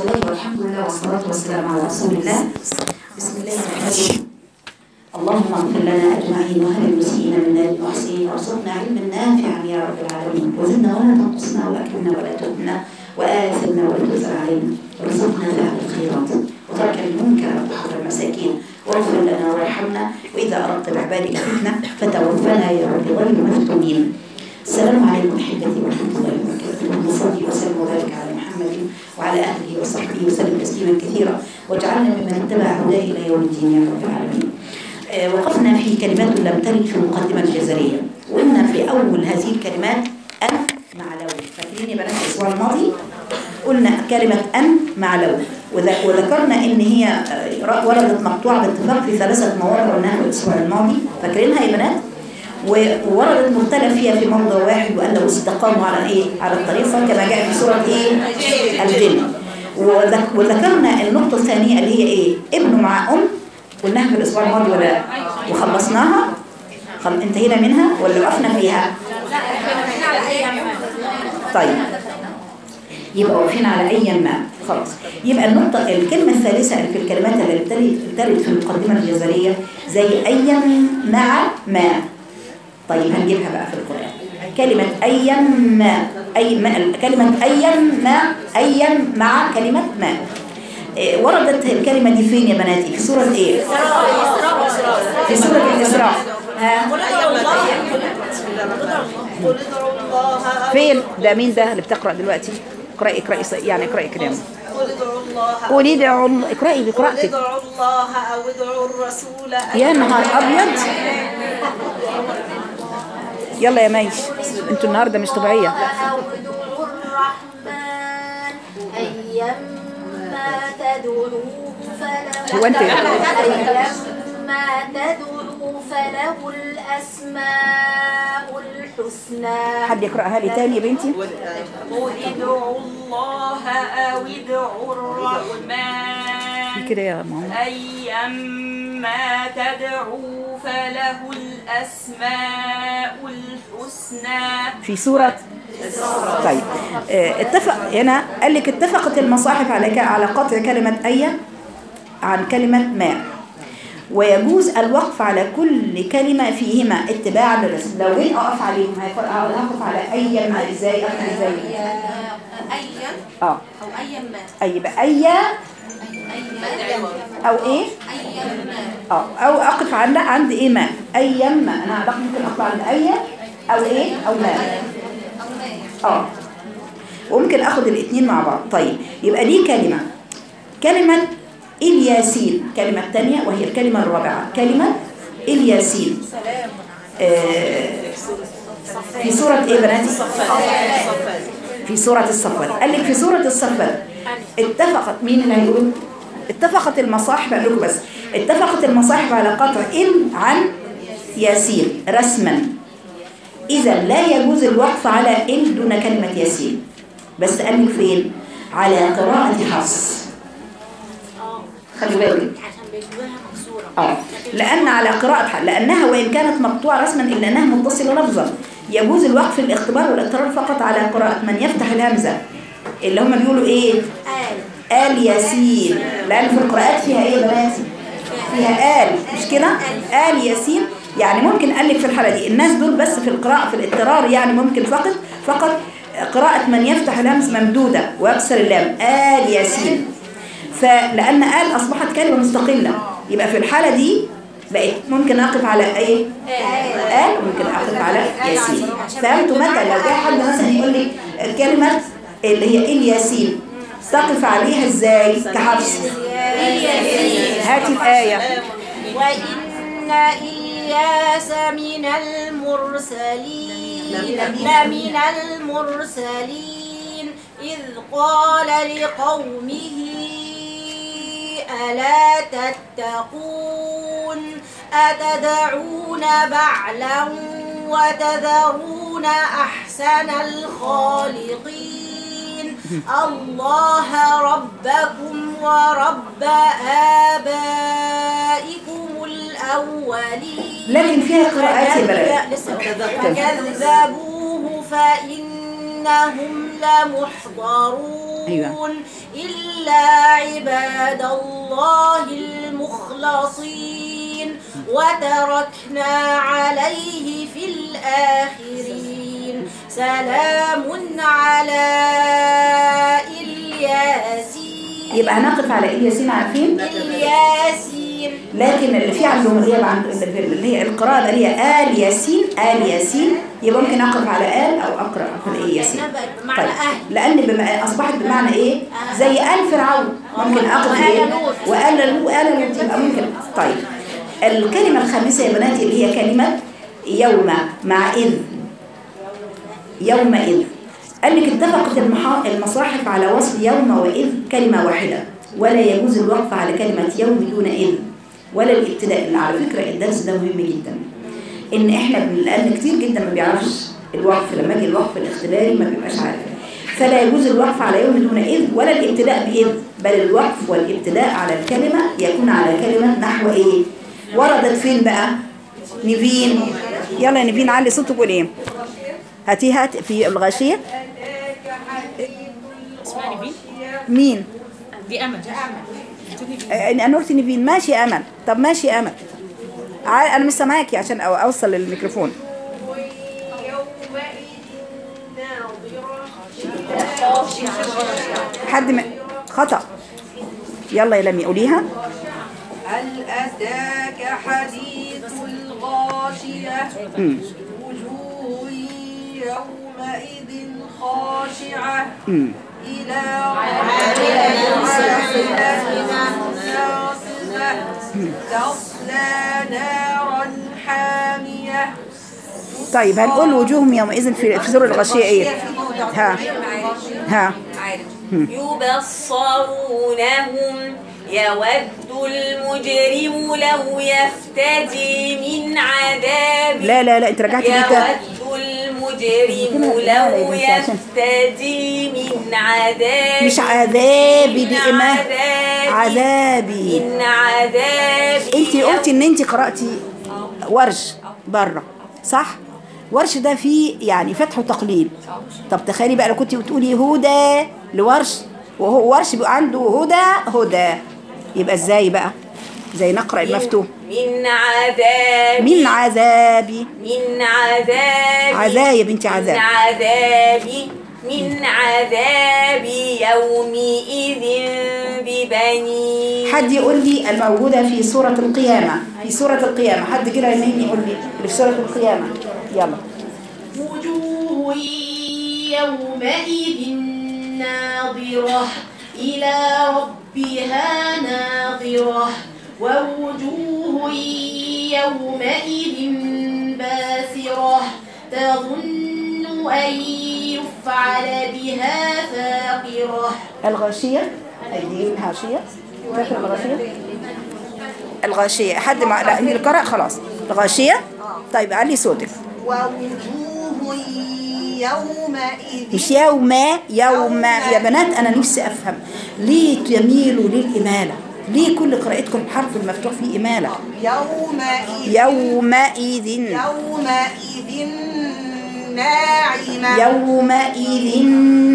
الله والحمد لله والصلاة والسلام على رسول الله بسم الله الرحمن الرحيم اللهم اغفر لنا اجمعين وهل المسيئين منا المحسنين وارزقنا علما نافعا يا رب العالمين وزدنا ولا تنقصنا واكرمنا ولا تهنا واثرنا ولا تؤثر علينا وارزقنا فعل الخيرات وترك المنكر وحضر المساكين واغفر لنا وارحمنا واذا اردت بعبادك فتنه فتوفنا يا رب غير مفتونين السلام عليكم احبتي ورحمه الله وبركاته اللهم صل وسلم وبارك على محمد وعلى اهله وصحبه وسلم تسليما كثيرا واجعلنا ممن اتبع هداه الى يوم الدين يا رب العالمين آه، وقفنا في كلمات لم ترد في المقدمة الجزرية وقلنا في أول هذه الكلمات أن مع لو فاكرين يا بنات الأسبوع الماضي قلنا كلمة أن مع لو وذ- وذكرنا إن هي آه، وردت مقطوعة باتفاق في ثلاثة مواضع قلناها في الأسبوع الماضي فاكرينها يا بنات؟ و- ووردت مختلف فيها في موضع واحد وقال لو استقاموا على ايه على الطريقه كما جاء في سوره ايه الجن وذك- وذكرنا النقطه الثانيه اللي هي ايه ابن مع ام قلناها في الاسبوع الماضي ولا لا؟ وخلصناها خل... انتهينا منها ولا وقفنا فيها طيب يبقى واقفين على اي ما خلاص يبقى النقطة الكلمة الثالثة اللي في الكلمات اللي بترد بترد في المقدمة الجزرية زي أيا مع ما طيب هنجيبها بقى في القرآن كلمة أيا ما أي ما كلمة أيا ما أيا مع كلمة ما إيه، وردت الكلمة دي فين يا بناتي في سورة ايه في سورة الإسراء ها قل ادعوا الله فين ده مين ده اللي بتقرأ دلوقتي اقرأي اقرأي يعني اقرأي كلام قل ادعوا الله قولي ادعوا الله- اقرأي قل بقراءتك ادعوا الله او ادعوا الرسول يا نهار ابيض يلا يا ميش انتوا النهارده مش طبيعيه أو ادعوا الرحمن أيما تدعوه فله هو أنت- أيما تدعوا فله الأسماء الحسنى حد يقراها لي تاني يا بنتي قل ادعوا الله او ادعوا الرحمن كده يا ماما أيما تدعوا فله الأسماء الحسنى في سوره طيب آه، اتفق هنا قال لك اتفقت المصاحف على ك- على قطع كلمه اي عن كلمه ما ويجوز الوقف على كل كلمة فيهما اتباعا للرسم لو جيت أقف عليهم هيقول- هقف على أي ما إزاي أقف إزاي أيا اه أو أيا ما أي بقى أي أو إيه أيا ما اه او اقف عند عند ايه ما اي ما انا أعتقد ممكن اقف عند اي او ايه او ما اه وممكن اخد الاثنين مع بعض طيب يبقى دي كلمه كلمه الياسين كلمه ثانيه وهي الكلمه الرابعه كلمه الياسين آه في سوره ايه بناتي في سورة الصفات قال لك في سورة الصفات اتفقت مين اللي هيقول اتفقت المصاحف اقول لكم بس اتفقت المصاحف على قطع إن عن ياسين رسما إذا لا يجوز الوقف على إن دون كلمة ياسين بس قال لك فين على قراءة حفص خلي بالك عشان بيجيبوها مكسورة اه لأن على قراءة حق لأنها وإن كانت مقطوعة رسما إلا أنها متصلة لفظا يجوز الوقف الاختبار والاضطرار فقط على قراءة من يفتح الهمزة اللي هم بيقولوا إيه آل آل ياسين لأن في القراءات فيها إيه يا بنات فيها آل مش كده آل ياسين يعني ممكن قال لك في الحالة دي الناس دول بس في القراءة في الاضطرار يعني ممكن فقط فقط قراءة من يفتح الهمز ممدودة ويكسر اللام آل ياسين فلأن آل أصبحت كلمة مستقلة يبقى في الحالة دي بقت ممكن أقف على إيه؟ آل ممكن أقف على ياسين فهمتوا متى لو جاء حد مثلا يقول لي كلمة اللي هي الياسين تقف عليها إزاي كحفص هاتي الآية وإن إلياس من المرسلين لمن المرسلين إذ قال لقومه ألا تتقون أتدعون بعلا وتذرون أحسن الخالقين الله ربكم ورب آبائكم الأولين لكن فيها قراءات يا بنات لسه فكذبوه فإنهم إنهم لمحضرون أيوة. إلا عباد الله المخلصين وتركنا عليه في الآخرين سلام على الياسين يبقى هنقف على ايه ياسين عارفين الياسين لكن اللي فيه عندهم الغياب عن اللي هي القراءة اللي هي آل ياسين آل ياسين يبقى ممكن أقف على آل أو أقرأ أقول إيه ياسين لأنها بمعنى طيب أهل. لأن بما أصبحت بمعنى إيه زي آل فرعون ممكن أقف وآل إيه لوط. وآل لوط آل لوط يبقى ممكن طيب الكلمة الخامسة يا بناتي اللي هي كلمة يوم مع إذ يومئذ قال لك اتفقت المحا- المصاحف على وصف يوم وإذ كلمة واحدة ولا يجوز الوقف على كلمة يوم دون إذ ولا الابتداء اللي على فكرة الدرس ده مهم جدا إن إحنا بن- لأن كتير جدا ما بيعرفش الوقف لما يجي الوقف الاختباري ما بيبقاش عارف فلا يجوز الوقف على يوم دون إذ ولا الابتداء بإذ بل الوقف والابتداء على الكلمة يكون على كلمة نحو إيه وردت فين بقى نيفين يلا يا نيفين علي صوتك قول ايه هاتي هات في الغاشية اسمعني بيه مين دي امل آه، انا قلت نيفين ماشي يا امل طب ماشي يا امل ع- انا مش سامعاكي عشان أو- اوصل الميكروفون حد م... خطأ يلا يا لمي قوليها هل أتاك حديث الغاشية مم. وجوه يومئذ خاشعة مم. إلى ربها ناصبة تصلى نارا حامية طيب هنقول وجوههم يومئذ في في سورة الغاشية ايه ها ها يبصرونهم يود المجرم لو يفتدي من عذاب لا لا لا انت رجعتي للكتاب يود المجرم لو يفتدي من عذاب مش عذابي دي من إما عذاب- عذابي من عذاب انت قلتي ان انت قرأتي ورش بره صح ورش ده فيه يعني فتح وتقليل طب تخيلي بقى لو كنت بتقولي هدى لورش وهو ورش بيبقى عنده هدى هدى يبقى ازاي بقى زي نقرأ المفتوح من عذاب من عذابي من عذاب عذاب يا بنتي من عذاب عذاب من عذاب يومئذ ببنين حد يقول لي الموجودة في سورة القيامة في سورة القيامة حد كده يمين يقول لي اللي في سورة القيامة يلا وجوه يومئذ ناظرة إلى ربها ناظرة ووجوه يومئذ باسرة تظن أن يفعل بها فاقرة الغاشية أيدي الغاشية فاكر الغاشية الغاشية حد مع لا اللي قرأ خلاص الغاشية طيب علي صوتك ووجوه يومئذ مش يوم يوم يا بنات أنا نفسي أفهم ليه تميلوا للإمالة ليه كل قراءتكم الحرف المفتوح فيه إمالة يومئذ يومئذ يومئذ ناعمة يومئذ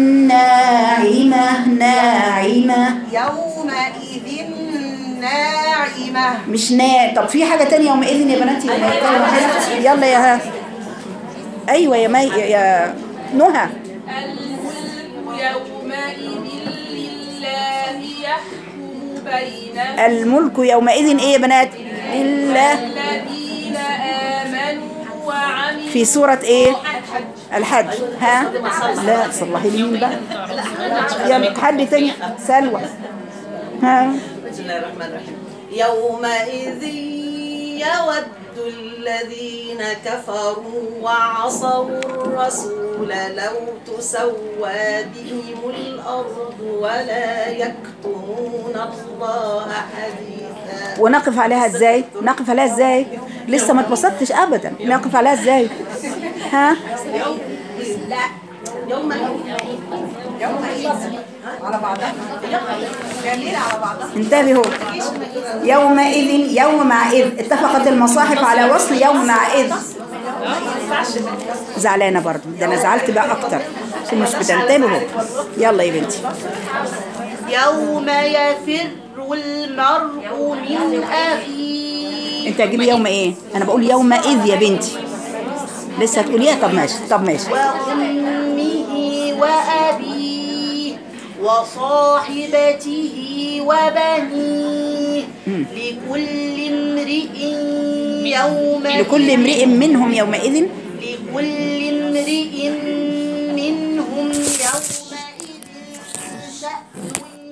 ناعمة ناعمة يومئذ ناعمة مش نا طب في حاجة تانية يومئذ يا بناتي يوم يكون واحدة؟ يلا يا ها أيوة يا مي يا نهى الملك يومئذ لله يحكم بينهم الملك يومئذ إيه يا بنات إلا الذين آمنوا وعملوا في سورة إيه الحج ها لا صلحي لي مين بقى يلا حد تاني سلوى ها بسم الله الرحمن الرحيم يومئذ يود الذين كفروا وعصوا الرسول لو تسوى بهم الأرض ولا يكتمون الله حديثا ونقف عليها ازاي نقف عليها ازاي لسه ما اتبسطتش ابدا نقف عليها ازاي ها لا يومئذ يومئذ على بعضها جميل على بعضها انتبهوا يومئذ يوم مع إذ اتفقت المصاحف على وصل يوم مع إذ زعلانة برضو ده أنا زعلت بقى أكتر عشان مش بتنتبهوا يلا يا بنتي يوم يفر المرء من أخيه انت هتجيبي يوم ايه انا بقول يومئذ يا بنتي لسه هتقوليها طب ماشي طب ماشي وأمه وأبيه وصاحبته وبنيه لكل امرئ يومئذ لكل امرئ منهم يومئذ لكل امرئ منهم يومئذ شأن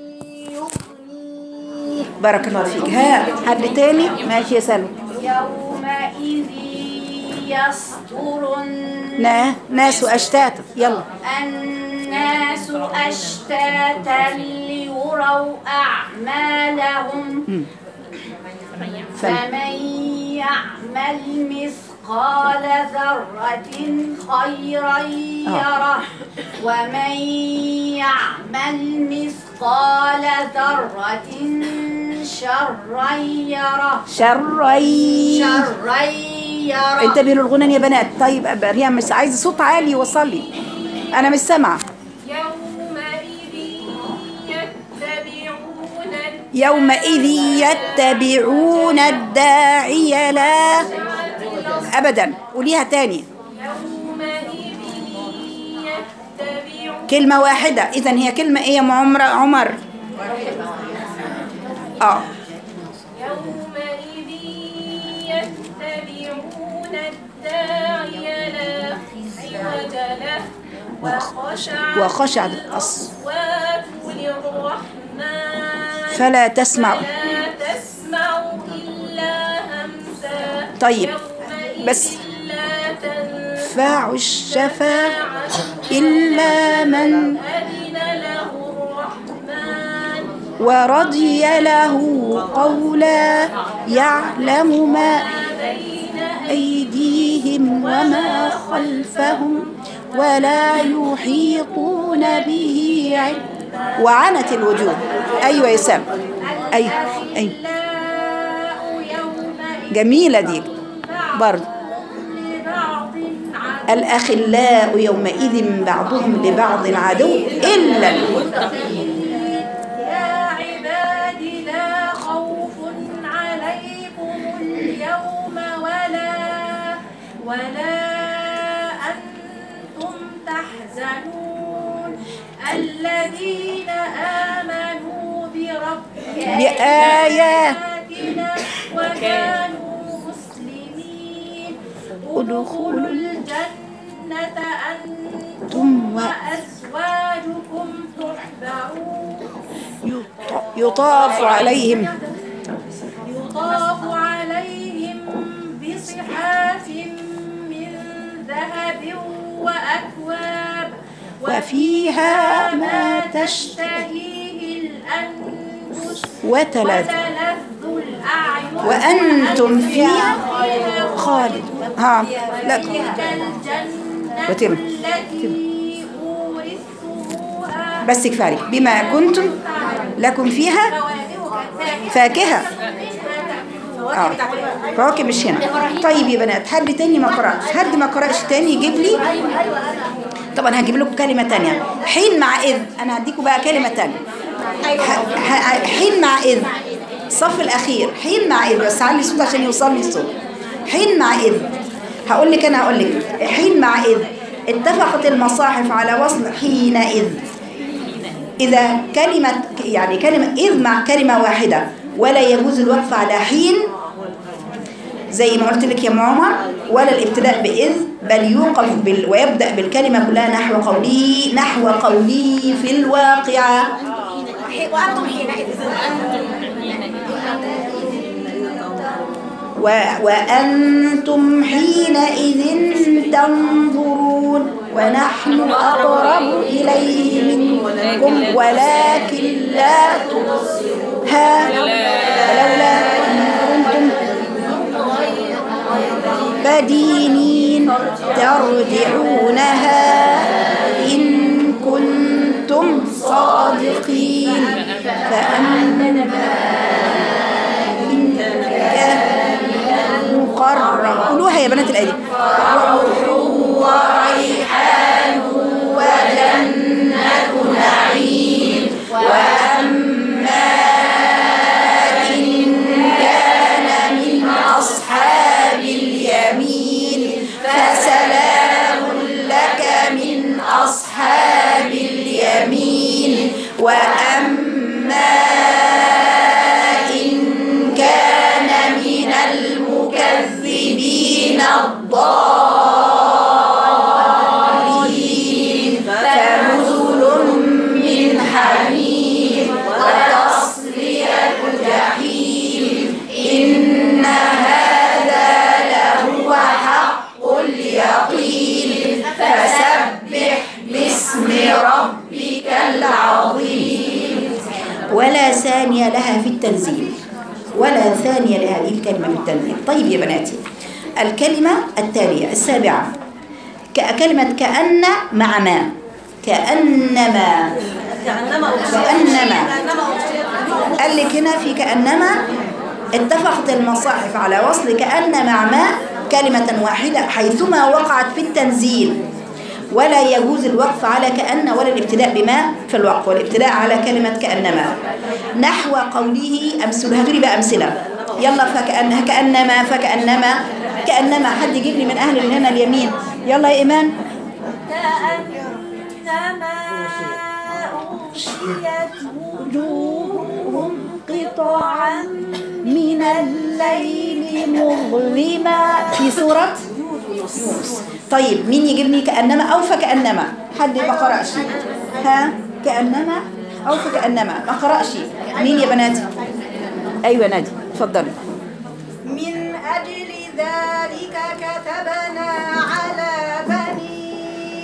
يغنيه بارك الله فيك ها حد تاني ماشي يا سلمى يومئذ يصدر نا ناس واشتاتا يلا الناس أشتاتا ليروا أعمالهم فمن يعمل مثقال ذرة خيرا يره ومن يعمل مثقال ذرة شرا يره شري شرا يره انتبهوا للغنى يا بنات طيب أبقى ريم مش عايزه صوت عالي يوصل لي انا مش سامعه يومئذ يتبعون يومئذ يتبعون الداعي لا ابدا قوليها تاني يومئذ يتبعون كلمه واحده اذا هي كلمه ايه يا ام عمر عمر اه يومئذ يتبعون الداعي لا عوج له وخشعت وخشعت الأص الأصوات للرحمن فلا تسمع لا تسمع إلا همسا طيب، يومئذ بس. لا تنفع فاع الشفاعة إلا من أذن له الرحمن ورضي له قولا يعلم ما بين أيديهم وما خلفهم ولا يحيطون به علم وعنت الوجوه أيوة يا سام أيوة أيوة الأخلاء يومئذ جميلة دي برضه لبعض عدو الأخلاء يومئذ بعضهم لبعض عدو إلا المتقين يا عباد لا خوف عليكم اليوم ولا ولا أنتم تحزنون الذين آمنوا بربهم بآياتنا وكانوا مسلمين ادخلوا الجنة أنتم وأزواجكم تحبرون يطاف عليهم يطاف عليهم بصحاف من ذهب وأكواب وفيها ما تشتهيه الأنفس وتلذ وتلذ الأعين وأنتم فيها خالد ها لا تلك الجنة وتم. التي أورثتموها بس كفاية بما كنتم لكم فيها فاكهة اه فواكه مش هنا طيب يا بنات حد تاني ما قرأش حد ما قرأش تاني يجيب لي طبعا هجيب لكم كلمة تانية حين مع إذ أنا هديكم بقى كلمة تانية ح- ح- حين مع إذ الصف الأخير حين مع إذ بس علي الصوت عشان يوصل لي الصوت حين مع إذ هقول لك أنا هقول لك حين مع إذ اتفقت المصاحف على وصل حينئذ إذا كلمة يعني كلمة إذ مع كلمة واحدة ولا يجوز الوقف على حين زي ما قلت لك يا ام عمر ولا الابتداء بإذ بل يوقف بال ويبدأ بالكلمة كلها نحو قولي نحو قولي في الواقعة وأنتم حينئذ و وأنتم حينئذ تنظرون ونحن أقرب إليه منكم ولكن لا تبصرون ها ولولا إن كنتم بدينين ترجعونها إن كنتم صادقين فأما مقرب قولوها يا بنات الآية روح وريحان وجنة ثاني لها في التنزيل ولا ثاني لهذه الكلمة في التنزيل طيب يا بناتي الكلمة التالية السابعة ك- كلمة كأن مع ما كأنما كأنما قال لك هنا في كأنما اتفقت المصاحف على وصل كأن مع ما كلمة واحدة حيثما وقعت في التنزيل ولا يجوز الوقف على كأن ولا الابتداء بما في الوقف والابتداء على كلمة كأنما نحو قوله أمثلة هاتوا لي بقى أمثلة يلا فكأن كأنما فكأنما كأنما حد يجيب لي من أهل اللي هنا اليمين يلا يا إيمان كأنما أغشيت وجوههم قطعا من الليل مظلما في سورة يونس طيب مين يجيب لي كأنما أو فكأنما حد ما قرأش ها كأنما أو فكأنما ما قرأش مين يا بناتي أيوة نادي اتفضلي من أجل ذلك كتبنا على بني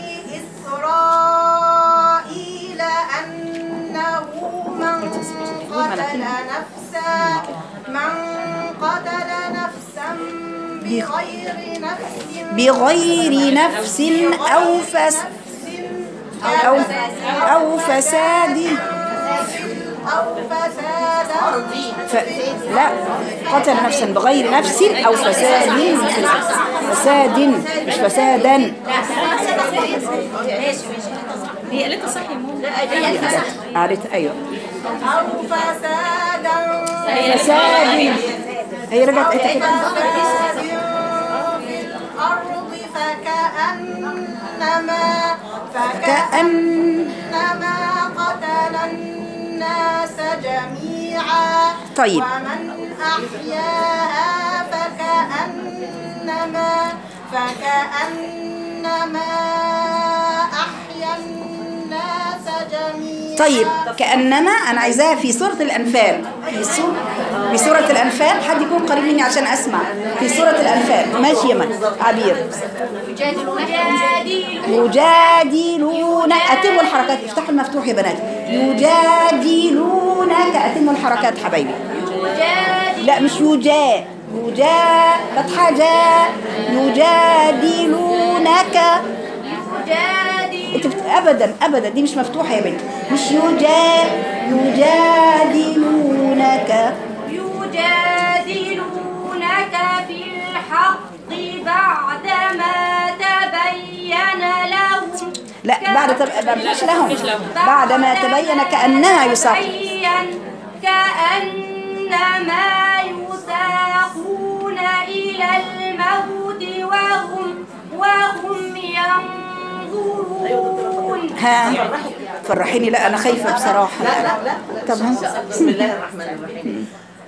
إسرائيل أنه من قتل نفسا من قتل نفسا بغير نفس بغير نفس أو فس أو أو فساد أو فسادا ف... لا قتل نفسا بغير نفس أو فساد فساد مش فسادا هي قالتها صح يا ماما قالت أيوه أو فسادا فساد هي رجعت قالت كده. فساد في الأرض فكأنما كأن فكأنما قتل الناس جميعا طيب. ومن أحياها فكأنما فكأنما أحيا الناس جميعا طيب كأنما أنا عايزاها في سورة الأنفال في سورة في سورة الأنفال حد يكون قريب مني عشان أسمع في سورة الأنفال ماشي يا من عبير يجادلون أتموا الحركات افتحوا المفتوح يا بنات يجادلونك أتموا الحركات حبايبي لا مش يجا يجا فتحة جا يجادلونك انت بت... ابدا ابدا دي مش مفتوحه يا بنتي مش يجا يجادلونك يجادلونك في الحق بعدما تبين لهم لا بعد تب... ما فيش لهم بعد ما تبين كانما يساق تبين كأنما يساقون إلى الموت وهم وهم ينظرون ها فرحيني لا انا خايفه بصراحه لا لا لا طب ها؟ بسم الله الرحمن الرحيم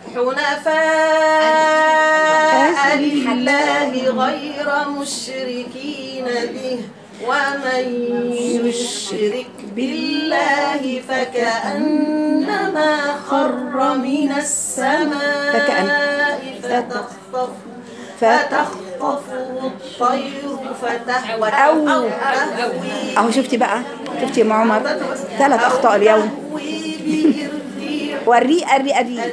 حنفاء لله غير مشركين به ومن يشرك بالله فكأنما خر من السماء فكأن- فتخطف ف... فتخطفه الطير فتحوى أو. تهوي اهو شفتي بقى شفتي يا ام عمر ثلاث اخطاء اليوم تهوي به الريح والريق الريق الريق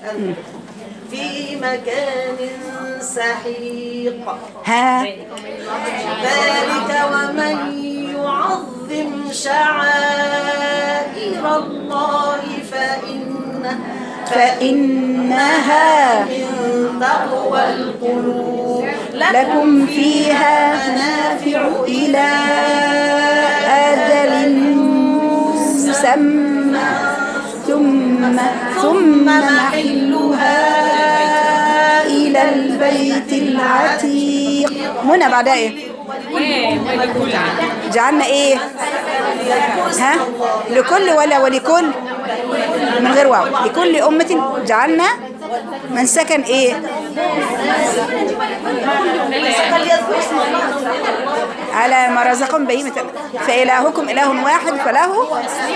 في مكان سحيق ها ذلك ومن يعظم شعائر الله فإنها فإنها من تقوى القلوب لكم فيها منافع إلى أجل مسمى ثم ثم محلها إلى البيت العتيق منى بعدها إيه؟ جعلنا إيه؟ ها؟ لكل ولا ولكل؟ من غير واو لكل أمة جعلنا من سكن إيه؟ على ما رزقهم بهيمة فإلهكم إله واحد فله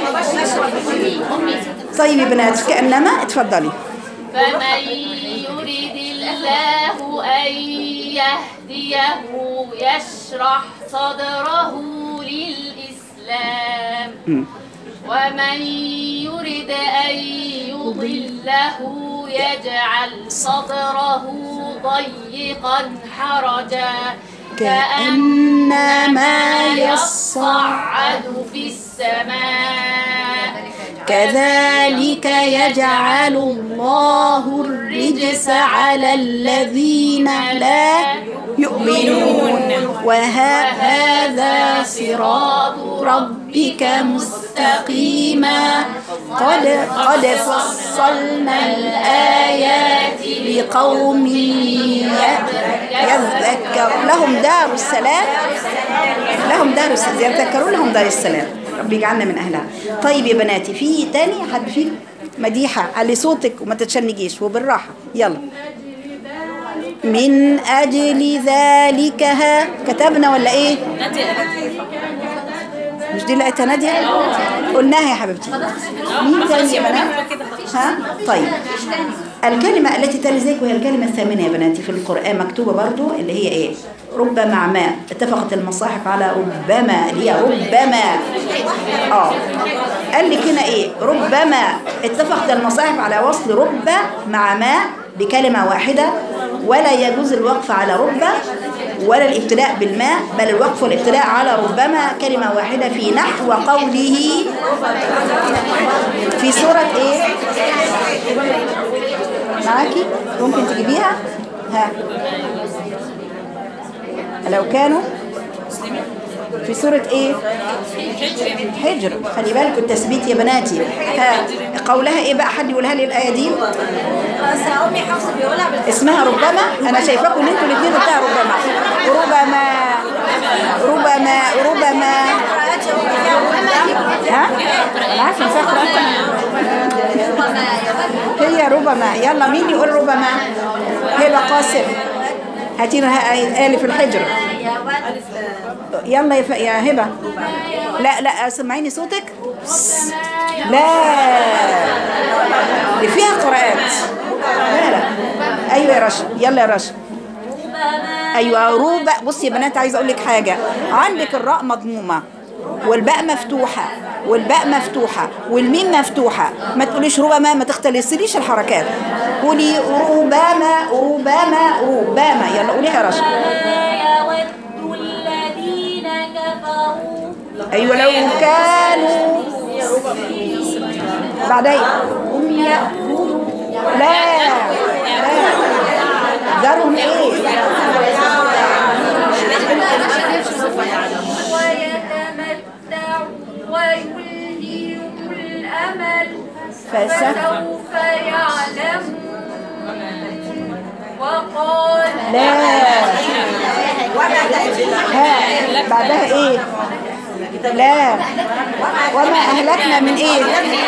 طيب يا بنات كأنما اتفضلي فمن يرد الله أن يهديه يشرح صدره للإسلام ومن يرد أن يضله يجعل صدره ضيقا حرجا كأنما يصعد في السماء كذلك يجعل الله الرجس على الذين لا يؤمنون وهذا صراط ربك مستقيما قد قد فصلنا الآيات لقوم يذكر لهم دار السلام لهم دار السلام يذكرون لهم دار السلام ربي يجعلنا من أهلها طيب يا بناتي في تاني حد فيك مديحة علي صوتك وما تتشنجيش وبالراحة يلا من أجل ذلك ها كتبنا ولا إيه مش دي لقيتها نادية قلناها يا حبيبتي مين تاني يا بنات ها طيب الكلمة التي تلي ذلك وهي الكلمة الثامنة يا بناتي في القرآن مكتوبة برضو اللي هي ايه رب مع ما اتفقت المصاحف على ربما اللي هي ربما اه قال لك هنا ايه ربما اتفقت المصاحف على وصل رب مع ما بكلمة واحدة ولا يجوز الوقف على رب ولا الابتداء بالماء بل الوقف والابتداء على ربما كلمة واحدة في نحو قوله في سورة ايه معاكي ممكن تجيبيها ها لو كانوا في سورة ايه حجر خلي بالكم التثبيت يا بناتي ها قولها ايه بقى حد يقولها لي الآية دي أمي حفص بيقولها اسمها ربما انا شايفاكم ان انتوا الاثنين بتاع ربما ربما ربما ربما ها انا عارفه إن فيها قراءة. هي ربما يلا مين يقول ربما هبه قاسم هاتي لها آية في الحجر يلا يا, ف... يا هبه لا لا سمعيني صوتك لا دي فيها قراءات لا لا ايوه يا رشا يلا يا رشا ايوه روبا بصي يا بنات عايزه اقول لك حاجه عندك الراء مضمومه والباء مفتوحه والباء مفتوحه والميم مفتوحه ما تقوليش ربما ما تختلسليش الحركات قولي ربما ربما ربما يلا قوليها يا رشا يود الذين كفروا ايوه لو كانوا بعدين هم يأكلوا لا لا ذرهم ايه ويتمتعوا ويلهيهم الأمل فسوف فسوف يعلمون وقال لا ها بعدها ايه لا وما اهلكنا من ايه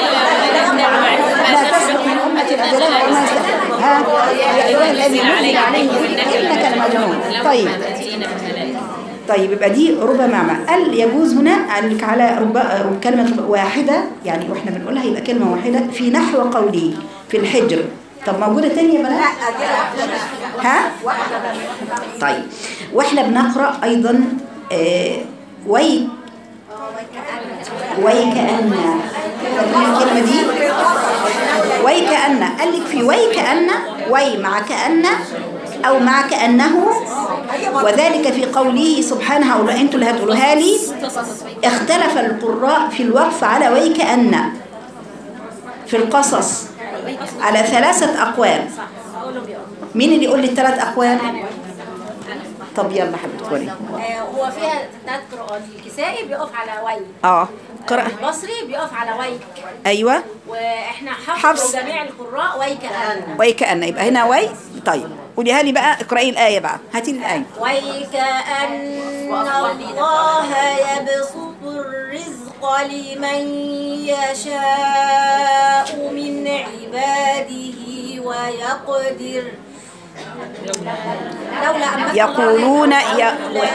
لا تسبق من امه اجلها وما يستحق. ها يا ايها الذي نزل عليه انك لمجنون طيب طيب يبقى دي ربع معنى قال يجوز هنا على على ربع رب كلمة واحدة يعني واحنا بنقولها يبقى كلمة واحدة في نحو قوله في الحجر طب موجودة تانية يا بنات؟ ها؟ طيب واحنا بنقرأ أيضا آه وي ويكأن فاكرين الكلمة دي؟ ويكأن قال لك في ويكأن وي مع كأن أو مع كأنه وذلك في قوله سبحانه أو أنتوا اللي هتقولوها لي اختلف القراء في الوقف على ويكأن في القصص على ثلاثة أقوال مين اللي يقول لي الثلاث أقوال؟ طب يلا حبيبتي قولي هو فيها ثلاث قراءات الكسائي بيقف على وي اه قرأ البصري بيقف على ويك ايوه واحنا حفص. حفظ جميع القراء ويكأن ويكأن يبقى هنا وي طيب قوليها لي بقى اقرأي الآية بقى هاتي لي الآية ويكأن الله يبسط الرزق لمن يشاء من عباده ويقدر لولا أن يقولون يا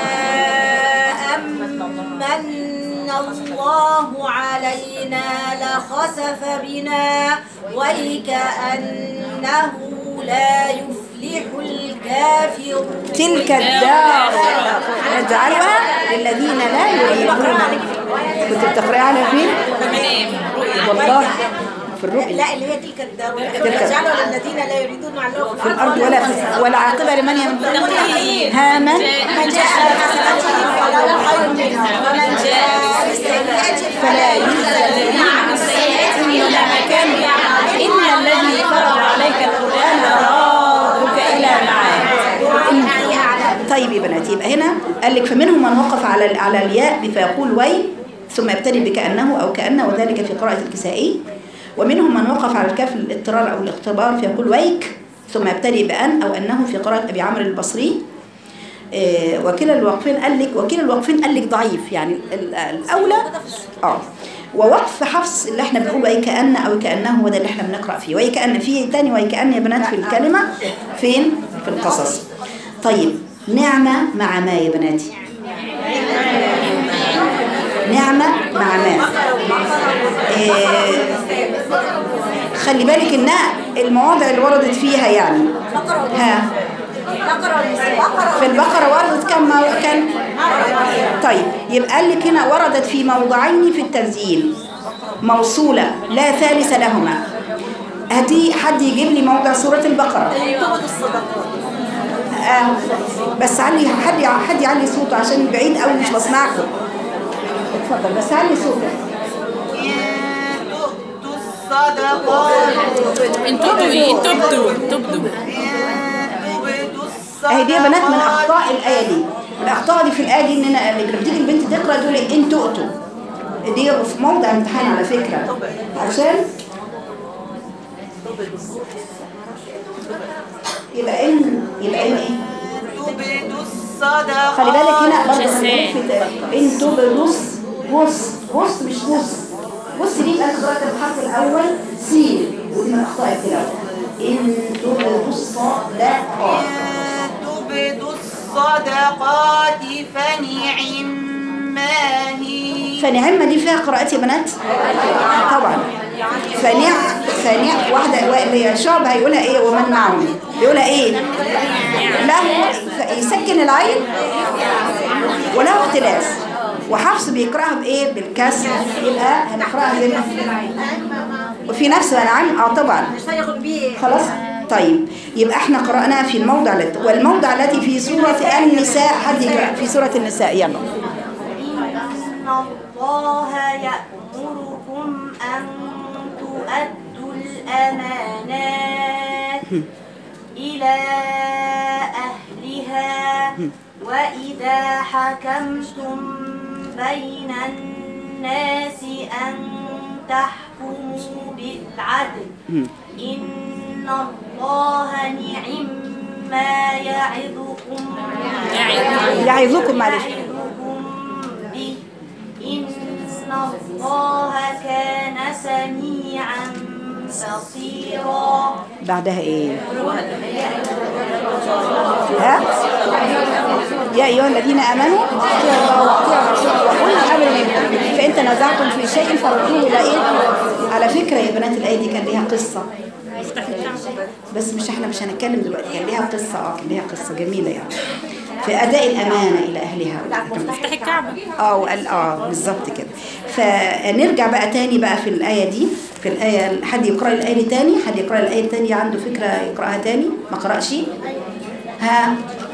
أمن الله علينا لخسف بنا ويكأنه لا يفلح الكافرون تلك الدار نجعلها للذين لا يريدون كنت بتقرأي على فين؟ والله في الرؤيا لا اللي هي تلك الدار تلك- وجعلوا للذين لا يريدون معلومة في الأرض ولا في ولا عاقبة لمن يملك ها من من جاء بحسنة فله خير منها ومن جاء بالسيئة فلا يجزى الذين عملوا السيئات إلا ما كانوا يعملون إن الذي فرض عليك القرآن رادك إلى معاد طيب يا بناتي يبقى هنا قال لك فمنهم من وقف على على الياء فيقول وي ثم يبتدئ بكأنه أو كأنه وذلك في قراءة الكسائي ومنهم من وقف على الكاف الاضطرار أو الاختبار فيقول ويك ثم يبتدئ بأن أو أنه في قراءة أبي عمرو البصري آه، وكلا الوقفين قال لك وكلا الوقفين قال لك ضعيف يعني ال- الأولى اه ووقف حفص اللي احنا بنقول وي كأن أو كأنه هو ده اللي احنا بنقرأ فيه وي كأن فيه تاني وي كأن يا بنات في الكلمة فين؟ في القصص طيب نعمة مع ما يا بناتي نعمة مع ما إيه خلي بالك ان المواضع اللي وردت فيها يعني ها في البقرة وردت كم مو- كم طيب يبقى قال لك هنا وردت في موضعين في التنزيل موصولة لا ثالث لهما هاتي حد يجيب لي موضع سورة البقرة آه بس علي حد حد يعلي صوته عشان بعيد قوي مش بسمعكم اتفضل بس علي صوتك إن تؤتوا الصدقات ان تبدوا ايه تبدوا تبدوا اهي دي يا بنات من اخطاء الايه دي الاخطاء دي في الايه دي ان انا لما بتيجي البنت تقرا تقول لي ان تؤتوا دي في موضع امتحان على فكره عشان يبقى ان يبقى ان ايه تبدوا الصدقات خلي بالك هنا برضه شسان. ان تبص بص بص مش بص بص دي انا قرات الحرف الاول سين ودي من اخطاء التلاوه ان تبدوا الصدقات تبدوا الصدقات فنعم ما هي فنعمة دي فيها قراءات يا بنات طبعا فنع فنع واحدة اللي هي شعب هيقولها ايه ومن معهم يقولها ايه له ف- يسكن العين وله اختلاس وحفص بيقراها بايه بالكسر يبقى هنقراها زي ما وفي نفس العين اه طبعا مش هياخد بيه خلاص طيب يبقى احنا قرأناها في الموضع التي والموضع التي في سورة النساء حد يقرأ في سورة النساء يلا إن الله يأمركم أن تؤدوا الأمانات إلى أهلها وإذا حكمتم بين الناس أن تحكموا بالعدل إن الله نعم ما يعظكم يعظكم معلش يعظكم به إن الله كان سميعا بصيرا بعدها ايه ها يا ايها الذين امنوا اطيعوا الله واطيعوا الرسول واولي الامر منكم فان تنازعتم في شيء فردوه الى ايه على فكره يا بنات الايه دي كان ليها قصه بس مش احنا مش هنتكلم دلوقتي كان ليها قصه اه كان ليها قصه جميله يعني في اداء الامانه الى اهلها افتح الكعبة اه وقال اه بالظبط كده فنرجع بقى تاني بقى في الآية دي في الآية حد يقرأ الآية دي تاني حد يقرأ الآية التانية عنده فكرة يقرأها تاني ما قرأش ها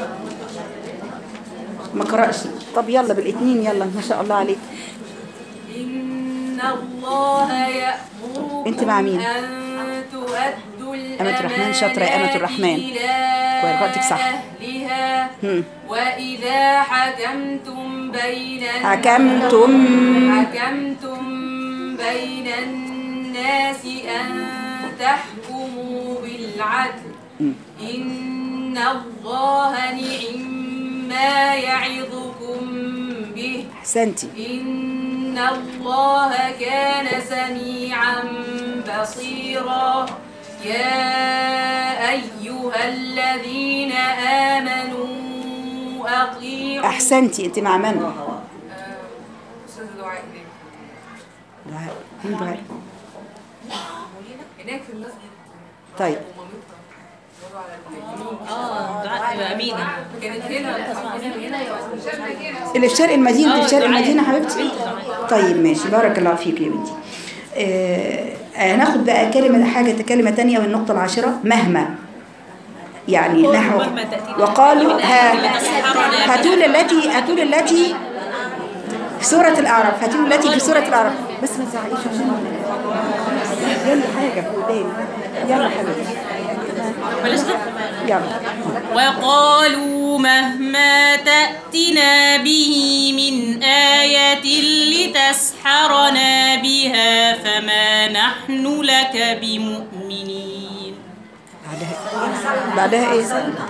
ما قرأش طب يلا بالاتنين يلا ما شاء الله عليك إن الله يأمركم أنت مع مين؟ أن تؤدوا أمة الرحمن شاطرة يا أمة الرحمن. إلى وقراءتك صح. أهلها هم. وإذا حكمتم بين حكمتم حكمتم بين الناس أن تحكموا بالعدل إن الله نعم ما يعظكم به أحسنتي إن الله كان سميعا بصيرا يا أيها الذين آمنوا أطيعوا أحسنتي أنت مع من؟ أستاذ دعاء هناك. دعاء مين دعاء؟ هناك في المسجد طيب اه دعاء امينه كانت هنا اللي في شرق المدينة في آه، شرق دعاء. المدينة حبيبتي طيب ماشي بارك الله فيك يا بنتي آه، هناخد بقى كلمة حاجة كلمة تانية والنقطة العاشرة مهما يعني نحو مهما تأتينا وقالوا من ها آية لتسحرنا هاتوا لي التي هاتوا لي التي في سورة الأعراف هاتوا لي التي في سورة الأعراف بس ما تزعقيش عشان يلا حاجة في وداني يلا حبيبتي بلاش ده. يلا وقالوا مهما تأتنا به من آية لتسحرنا بها فما نحن لك بمؤمنين بعدها بعدها ايه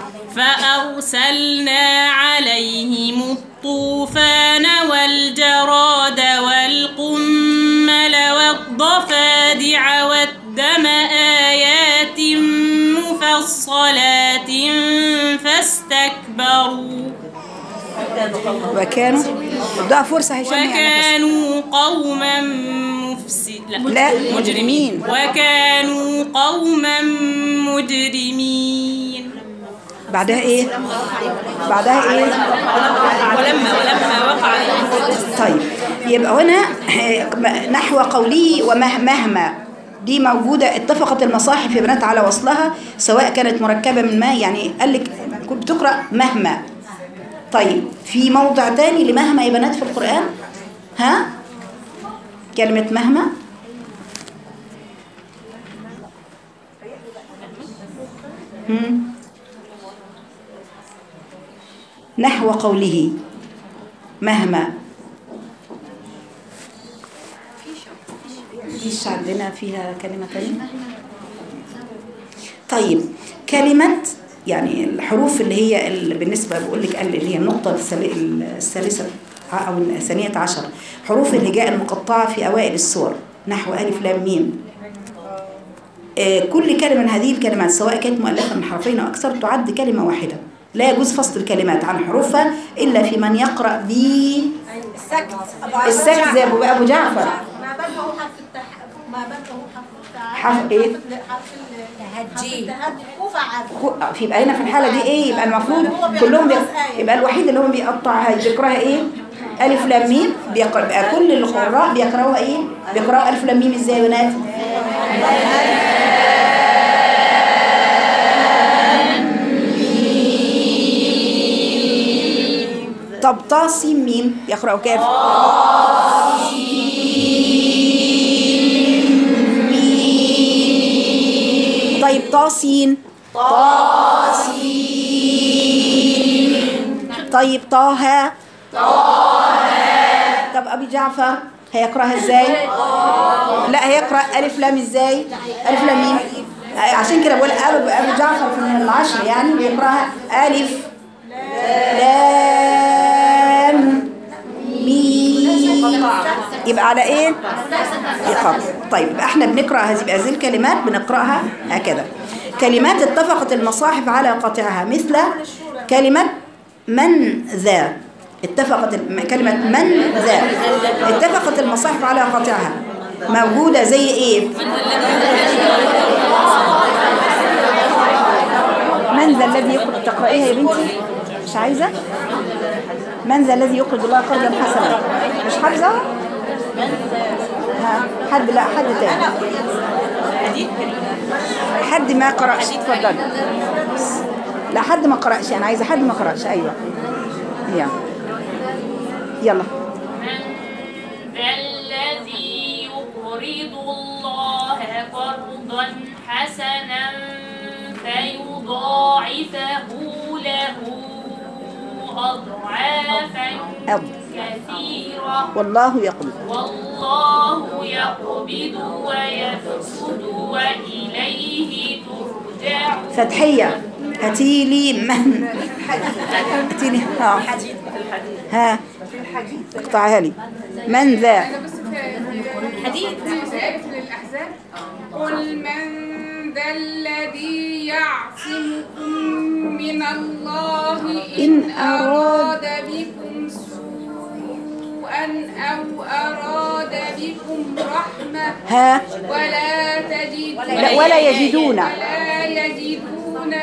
فأرسلنا عليهم الطوفان والجراد والقمل والضفادع والدم آيات مفصلات فاستكبروا وكانوا ادوها فرصة هشام يعني وكانوا قوما مفسد لا مجرمين وكانوا قوما مجرمين بعدها ايه بعدها ايه ولما ولما وقع طيب يبقى هنا نحو قوله ومهما دي موجودة اتفقت المصاحف يا بنات على وصلها سواء كانت مركبة من ما يعني قال لك كنت بتقرأ مهما طيب في موضع تاني لمهما يا بنات في القرآن ها كلمة مهما هم؟ نحو قوله مهما فيش عندنا فيها كلمة تانية طيب كلمة يعني الحروف اللي هي اللي بالنسبة بقول لك اللي هي النقطة الثالي- الثالثة أو الثانية عشر حروف الهجاء المقطعة في أوائل السور نحو ألف لام ميم آه، كل كلمة من هذه الكلمات سواء كانت مؤلفة من حرفين أو أكثر تعد كلمة واحدة لا يجوز فصل الكلمات عن حروفها إلا في من يقرأ ب السكت السكت زي أبو أبو جعفر ما بلغه حرف التح ما بلغه حرف التح حرف إيه؟ حرف التهجي التهجي كوفة عاد كو- في يبقى هنا في الحالة دي إيه يبقى المفروض كلهم بي... يبقى الوحيد اللي هو بيقطعها بيقراها إيه ألف لام ميم بيقرأ بقى كل القراء بيقرأوها إيه بيقرأوا ألف لام ميم إزاي يا بنات طب طا سين ميم يقرأوا كيف طيب طا سين طيب طه طب ابي جعفر هيقراها ازاي لا هيقرا الف لام ازاي الف لام ميم آه، عشان كده بقول ابو ابو جعفر في العشر يعني بيقراها الف لام ميم يبقى على ايه يقرأ طيب يبقى احنا بنقرا هذه هذه الكلمات بنقراها هكذا كلمات اتفقت المصاحف على قطعها مثل كلمة من ذا اتفقت الم- كلمة من ذا اتفقت المصاحف على قطعها موجودة زي ايه من ذا الذي يقرأ تقرأيها يا بنتي مش عايزة من ذا الذي يقرض الله قرضا حسنا مش حافظة ها حد لا حد تاني حد ما قرأش اتفضل لا حد ما قرأش انا عايزة حد ما قرأش ايوه يلا يلا ذا الذي يقرض الله قرضا حسنا فيضاعفه له أضعافا أض. كثيرة والله يقبل والله يقبض ويبسط وإليه ترجعون فتحية هاتي لي من هاتي لي ها ها اقطعها لي من ذا حديث للأحزاب قل من ذا الذي يعصمكم من الله إن إن أراد- أراد بكم سوءا أو أراد بكم رحمة ها ولا تجد لا ولا يجدون ولا يجدون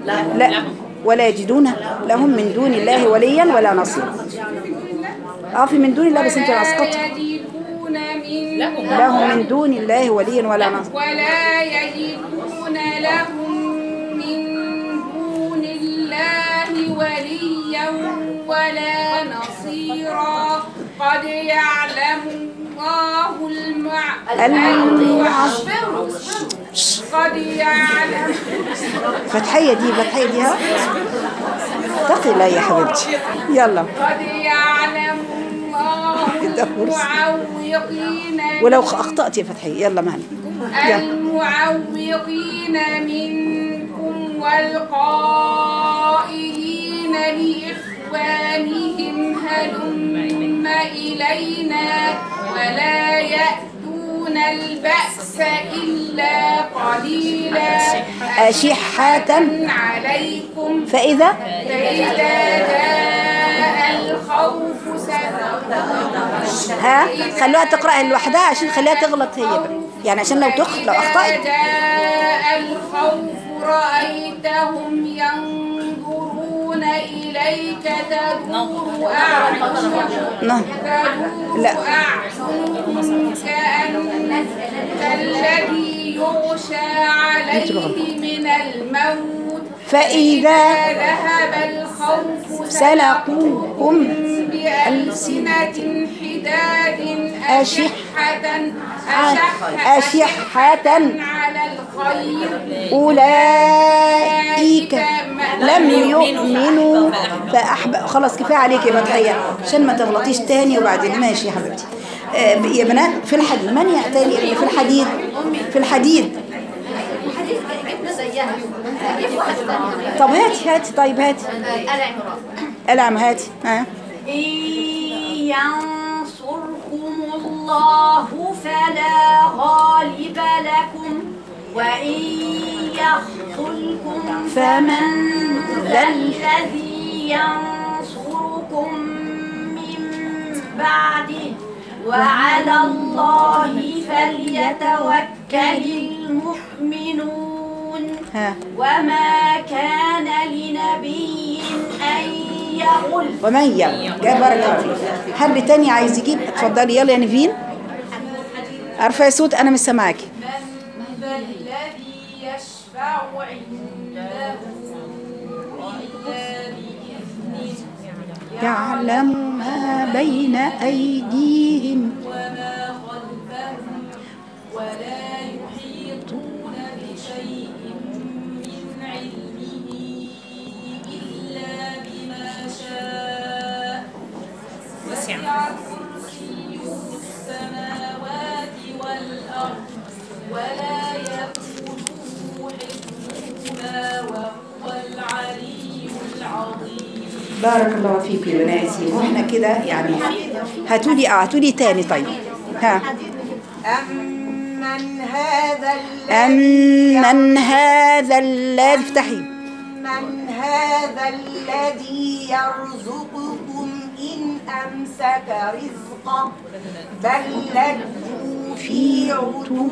لا ولا يجدون لهم من دون الله وليا ولا نصيرا اه في من دون الله بس انت ولا اسقطت يجدون من لهم من دون الله وليا ولا نصيرا ولا يجدون لهم من دون الله وليا ولا نصيرا قد يعلم الله المع... المعصر. قد يعلم فتحية دي فتحية دي ها اتقي الله يا حبيبتي يلا قد يعلم الله المعوقين ولو اخطأت يا فتحية يلا معنا يلا. المعوقين منكم والقائلين لإخوانهم هلم إلينا ولا يأتون البأس إلا قليلا أشحة عليكم فإذا فإذا جاء الخوف سبقوا ها خلوها تقرأ لوحدها عشان خليها تغلط هي بقى. يعني عشان لو تخ لو أخطأت إذا جاء الخوف رأيتهم ينظرون إليك تدور أعينهم نعم. تدور لا. أعينهم كأن كالذي يغشى عليه من الموت فإذا ذهب الخوف سلقوكم بألسنة حداد أشحة أشحة على الخير أولئك لم يؤمنوا فأحب خلاص كفاية عليك يا فتحية عشان ما تغلطيش تاني وبعدين ماشي يا حبيبتي آه، يا بنات في الحديد من يأتاني اللي في الحديد في الحديد طب هاتي هاتي طيب هاتي ألعم هاتي ها إن ينصركم الله فلا غالب لكم وإن يخذلكم فمن ذا ال- الذي ينصركم من بعده وعلى الله فليتوكل المؤمنون ها وما كان لنبي أن يغل ومن يغ جاي بارك الله فيك حد تاني عايز يجيب اتفضلي يلا يا نيفين عارفه يا صوت انا مش سامعاكي من ذا الذي يشفع عنده إلا بإذنه يعلم ما بين ايديهم وما خلفهم ولا يحيطون بشيء من علمه إلا بما شاء وسع كرسيه السماوات والأرض ولا يئوده حفظهما وهو العلي العظيم بارك الله فيك يا بناتي واحنا كده يعني هاتولي اه هاتولي تاني طيب ها أمن هذا الذي أمن هذا الذي افتحي من هذا الذي يرزقكم إن أمسك رزقه بل لجوا في عتو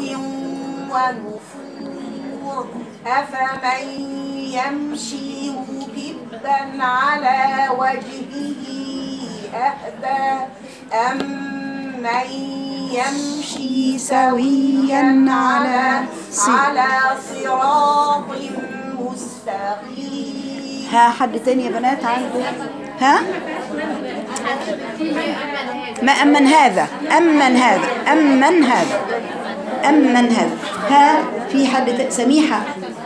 ونفور أفمن يمشي مكبا على وجهه أهدى أم من يمشي سويا على على صراط مستقيم ها حد تاني يا بنات عنده ها ما أمن هذا أمن هذا أمن هذا أمن هذا ها في حد ت- سميحة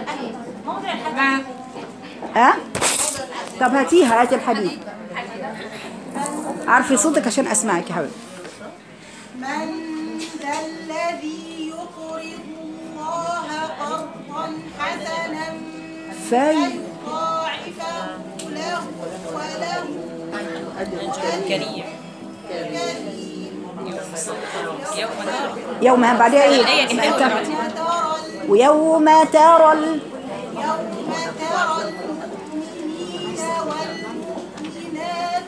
ها طب هاتيها هاتي الحديد عارفي صوتك عشان أسمعك يا حبيبي من ذا الذي يقرض الله قرضا حسنا في فيضاعفه له وله كريم يوم بعدها ايه ترى ويوم ترى ال- يوم ترى المؤمنين والمؤمنات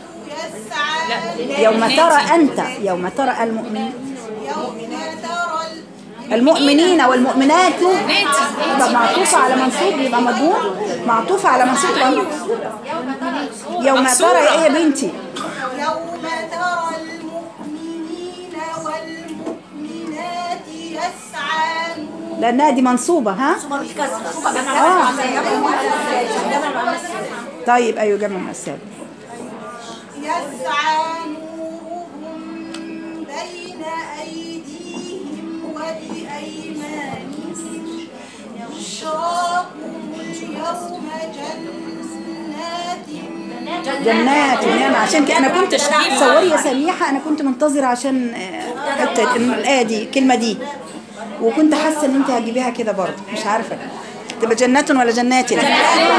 يسعى يوم ترى أنت يوم ترى المؤمن يوم ترى المؤمنين والمؤمنات يبقى معطوفة على منصوب يبقى مضمون معطوفة على منصوب يبقى يوم ترى ايه يا بنتي يوم ترى المؤمنين والمؤمنات يسعى نورهم لانها دي منصوبة ها اه طيب ايوه جمع مؤسسات يسعى نورهم بين أيديهم وبأيمانهم بشراكم اليوم جنات جنات ونعم عشان كده انا كنت تصوري يا سميحه انا كنت منتظره عشان آه، حته إن الايه دي الكلمه دي وكنت حاسه ان انت هتجيبيها كده برضه مش عارفه تبقى جنات ولا جنات جنات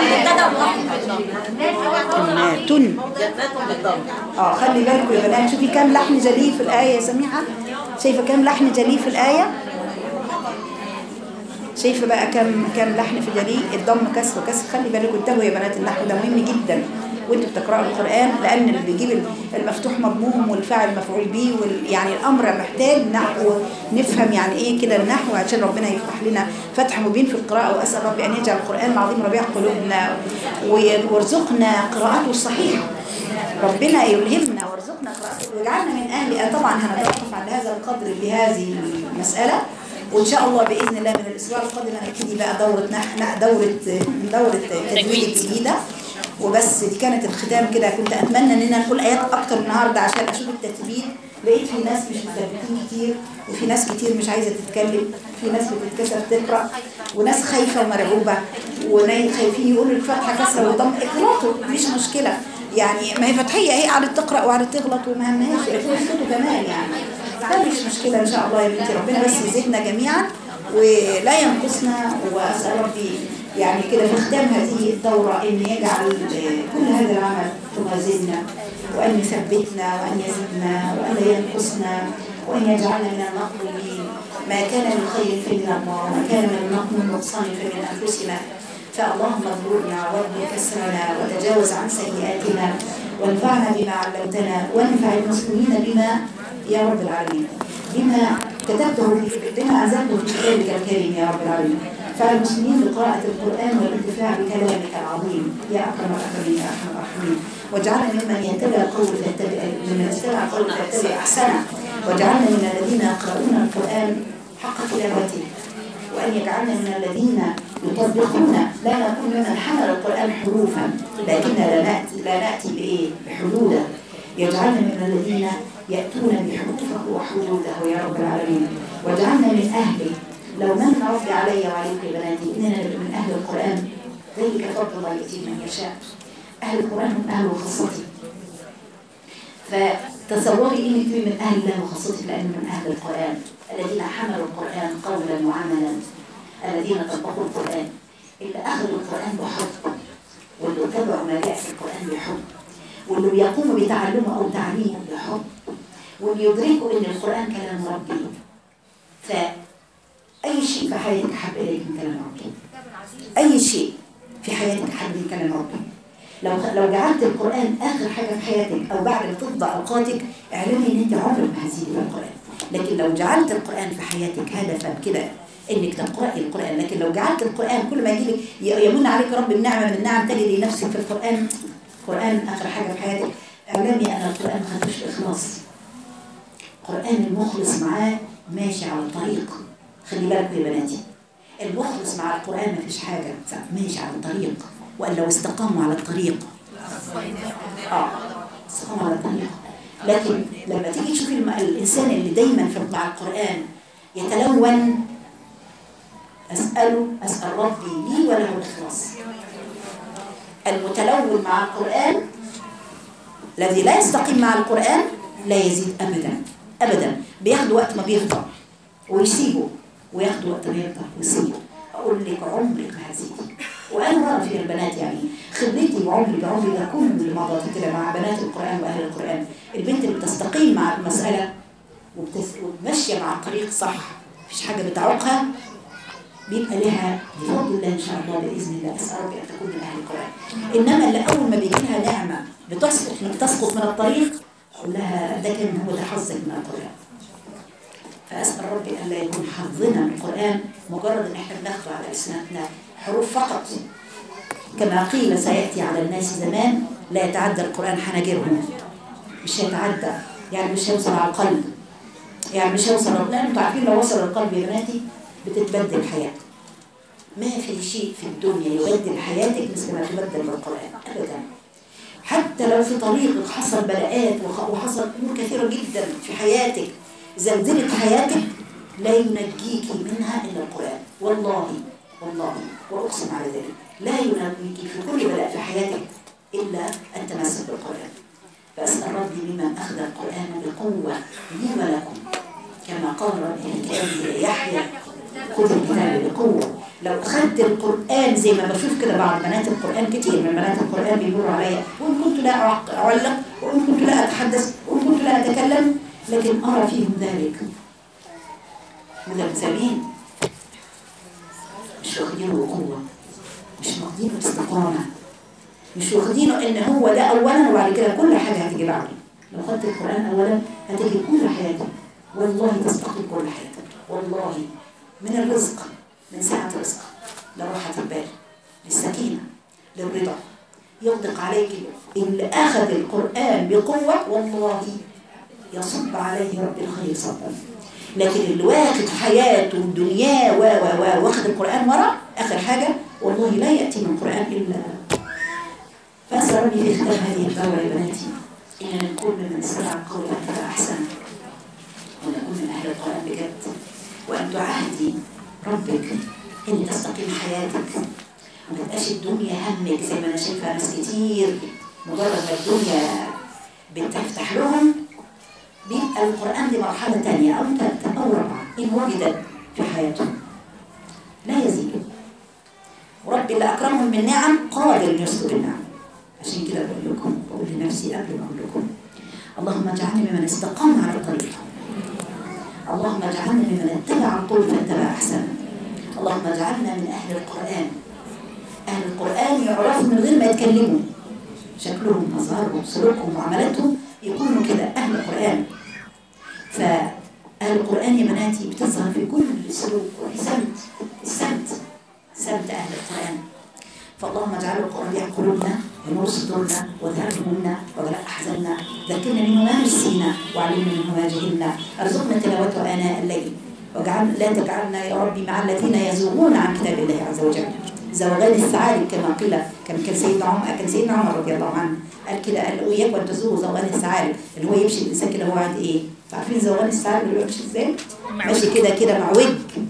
اه خلي بالكم يا بنات شوفي كام لحن جلي في الايه يا سميحه شايفه كام لحن جلي في الايه شايفه بقى كم كم لحن في جلي الضم كسر وكسر خلي بالكم انتبهوا يا بنات النحو ده مهم جدا وانتوا بتقراوا القران لان اللي بيجيب المفتوح مضموم والفاعل مفعول به وال... يعني الامر محتاج نحو نفهم يعني ايه كده النحو عشان ربنا يفتح لنا فتح مبين في القراءه واسال ربي ان يجعل القران العظيم ربيع قلوبنا وي- ويرزقنا قراءته الصحيحه ربنا يلهمنا وارزقنا قراءته ويجعلنا من اهل طبعا هنتوقف عند هذا القدر بهذه المساله وان شاء الله باذن الله من الاسبوع القادم هنبتدي بقى دوره نح دوره دوره تجويد جديده وبس دي كانت الختام كده كنت اتمنى اننا نقول ايات اكتر النهارده عشان اشوف التثبيت لقيت في ناس مش مثبتين كتير وفي ناس كتير مش عايزه تتكلم في ناس بتتكسف تقرا وناس خايفه ومرعوبه وناس خايفين يقولوا الفاتحه كسره وضم اغلطوا مش مشكله يعني ما هي فتحيه هي قعدت تقرا وقعدت تغلط وما همهاش يغلطوا كمان يعني ده مش مشكله ان شاء الله يا بنتي ربنا بس يزيدنا جميعا ولا ينقصنا واسال ربي يعني كده في ختام هذه الدورة أن يجعل آه، كل هذا العمل توازننا وأن يثبتنا وأن يزدنا وأن لا ينقصنا وأن يجعلنا من المقبولين ما كان من خير فمن الله وما كان من نقم نقصان فمن أنفسنا فاللهم اغفرنا واغفر كسرنا وتجاوز عن سيئاتنا وانفعنا بما علمتنا وانفع المسلمين بما يا رب العالمين بما كتبته في بما أنزلته في كتابك الكريم يا رب العالمين فالمسلمين بقراءة القرآن والانتفاع بكلامك العظيم يا أكرم الأكرمين يا أرحم الراحمين واجعلنا ممن يتبع القول فيتبع ممن يتبع القول فيتبع أحسنه واجعلنا من الذين يقرؤون القرآن حق تلاوته وأن يجعلنا من الذين يطبقون لا نكون ممن حمل القرآن حروفا لكننا لا نأتي, لا نأتي بإيه؟ بحدوده يجعلنا من الذين يأتون بحروفه وحدوده يا رب العالمين واجعلنا من أهله لو من ربي علي وعليك يا بناتي إننا نبقى من أهل القرآن ذلك فضل الله يؤتيه من يشاء أهل القرآن هم أهل خاصتي فتصوري انك تبقي من اهل الله وخاصتك لان من اهل القران الذين حملوا القران قولا وعملا الذين طبقوا القران اللي اخذوا القران بحب واللي اتبعوا ما جاء في القران بحب واللي بيقوموا بتعلمه او تعليمه بحب واللي يدركوا ان القران كلام ربي فاي شيء في حياتك حب اليك من كلام ربي اي شيء في حياتك حب من كلام ربي لو لو جعلت القرآن آخر حاجة في حياتك أو بعد ما تفضى أوقاتك اعلمي إن أنت عمرك ما هتزيدي في القرآن لكن لو جعلت القرآن في حياتك هدفا كده إنك تقرأي القرآن لكن لو جعلت القرآن كل ما يجي يمن عليك رب النعمة من النعم تجدي نفسك في القرآن القرآن آخر حاجة في حياتك اعلمي أن القرآن ما خدوش إخلاص القرآن المخلص معاه ماشي على الطريق خلي بالكم يا بناتي المخلص مع القرآن ما فيش حاجة ماشي على الطريق وأن لو استقاموا على الطريق اه استقاموا على الطريق لكن لما تيجي تشوفي الم- الإنسان اللي دايما في مع القرآن يتلون أسأله أسأل ربي لي وله الإخلاص المتلون مع القرآن الذي لا يستقيم مع القرآن لا يزيد أبدا أبدا بياخد وقت ما بيفضى ويسيبه وياخد وقت ما يفضى ويسيبه أقول لك عمرك ما هتزيدي وأنا رأى في البنات يعني خبرتي وعمري بعمري ده كل اللي مضت كده مع بنات القرآن وأهل القرآن البنت اللي بتستقيم مع المسألة وبتس- وماشية مع الطريق صح مفيش حاجة بتعوقها بيبقى لها بفضل الله ان شاء الله باذن الله اسال ربي ان تكون من اهل القران انما اللي اول ما بيجي لها نعمه بتسقط من تسقط من الطريق اقول لها ده كان هو ده حظك من القران فأسأل ربي أن لا يكون حظنا من القرآن مجرد إن إحنا بناخده على ألسنتنا حروف فقط كما قيل سيأتي على الناس زمان لا يتعدى القرآن حناجرهم مش هيتعدى يعني مش هيوصل على القلب يعني مش هيوصل لأن انتوا عارفين لو وصل القلب يا بناتي بتتبدل حياتك ما في شيء في الدنيا يبدل حياتك مثل ما تبدل بالقرآن أبدا حتى لو في طريقك حصل بلاءات وخ- وحصل أمور كثيرة جدا في حياتك زلزلت حياتك لا ينجيك منها إلا القرآن والله والله وأقسم على ذلك لا ينجيك في كل بلاء في حياتك إلا التمسك بالقرآن فأسأل ربي ممن أخذ القرآن بقوة لي ولكم كما قال ربي في كتابه يحيى خذ الكتاب بقوة لو أخذت القرآن زي ما بشوف كده بعض بنات القرآن كتير من بنات القرآن بيقولوا عليا وإن كنت لا أعق- أعلق وإن كنت لا أتحدث وإن كنت لا أتكلم لكن أرى فيهم ذلك مذبذبين مش واخدينه بقوة مش واخدينه باستقامة مش واخدينه ان هو ده اولا وبعد كده كل حاجه هتيجي بعده لو خدت القران اولا هتيجي كل حياتك والله تستقيم كل حياتك والله من الرزق من سعه الرزق لراحه البال للسكينه للرضا يغدق عليك اللي اخذ القران بقوه والله يصب عليه رب الخير صبا لكن اللي واخد حياته ودنياه و و و واخد القران ورا اخر حاجه والله لا ياتي من القران الا فأسأل ربي في ختام هذه الدورة يا بناتي إننا نكون ممن استمع القول فأحسن ونكون من أهل القرآن بجد وأن تعهدي ربك إن تستقيم حياتك وما تبقاش الدنيا همك زي ما أنا شايفة ناس كتير مجرد ما الدنيا بتفتح لهم بيبقى القرآن دي مرحلة تانية أو ثالثة أو رابعة إن وجدت في حياتهم لا يزيد ورب اللي أكرمهم من نعم قادر إنه يسلب النعم عشان كده بقول لكم بقول لنفسي قبل ما اقول لكم اللهم اجعلني ممن استقام على الطريق اللهم اجعلني ممن اتبع القول فاتبع احسن اللهم اجعلنا من اهل القران اهل القران يعرفوا من غير ما يتكلموا شكلهم مظهرهم سلوكهم معاملاتهم يكونوا كده اهل القران فاهل القران يا بناتي بتظهر في كل سلوك وفي سمت السمت سمت اهل القران فاللهم اجعل القرآن يحيي قلوبنا ونور صدورنا وذهب همومنا وغلاء أحزاننا ذكرنا منه ما نسينا وعلمنا منه ما جهلنا ارزقنا تلاوته آناء الليل واجعل لا تجعلنا يا ربي مع الذين يزوغون عن كتاب الله عز وجل زوغان الثعالب كما قيل كان كان سيدنا عمر كان سيدنا عمر رضي الله عنه قال كده قال اياك وان تزوغوا زوغان الثعالب اللي هو يمشي الانسان كده هو قاعد ايه عارفين زوغان الثعالب اللي هو يمشي ازاي ماشي كده كده معوج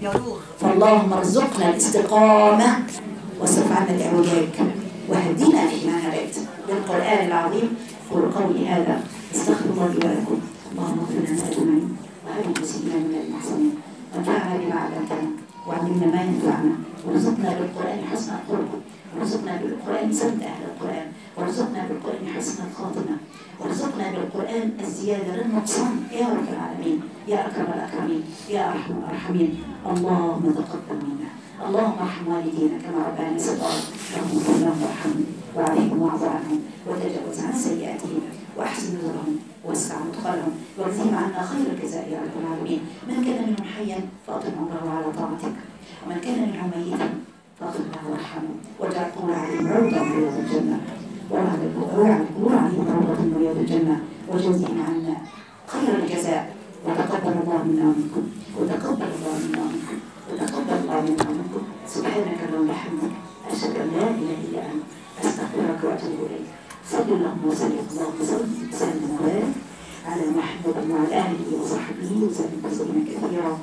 فاللهم ارزقنا الاستقامه واصرف عنا الاعوجاج واهدنا فيما هديت بالقران العظيم قل قولي هذا استغفر الله لي ولكم اللهم اغفر لنا اجمعين وهب المسلمين من المحسنين وانفعنا بما علمتنا وعلمنا ما ينفعنا وارزقنا بالقران حسن الخلق وارزقنا بالقران سد اهل القران وارزقنا بالقران حسن الخاتمه وارزقنا بالقران الزياده للنقصان يا رب العالمين يا اكرم الاكرمين يا ارحم الراحمين اللهم تقبل منا اللهم ارحم والدينا كما ربنا صغارا اللهم اغفر لهم وارحمهم وعليهم واعف عنهم وتجاوز عن سيئاتهم واحسن نزلهم ووسع مدخلهم واجزهم عنا خير الجزاء يا رب العالمين من كان منهم حيا فاطل عمره على طاعتك ومن كان منهم ميتا فاغفر له وارحمه واجعل قول عليهم روضه من رياض الجنه واجعل القبور عليهم روضه من رياض الجنه وجزهم عنا خير الجزاء وتقبل الله منا ومنكم وتقبل الله منا ومنكم وتقبل الله منا ومنكم سبحانك اللهم وبحمدك اشهد ان لا اله الا انت استغفرك واتوب اليك صل اللهم وسلم اللهم صل وسلم وبارك على محمد وعلى اله وصحبه وسلم تسليما كثيرا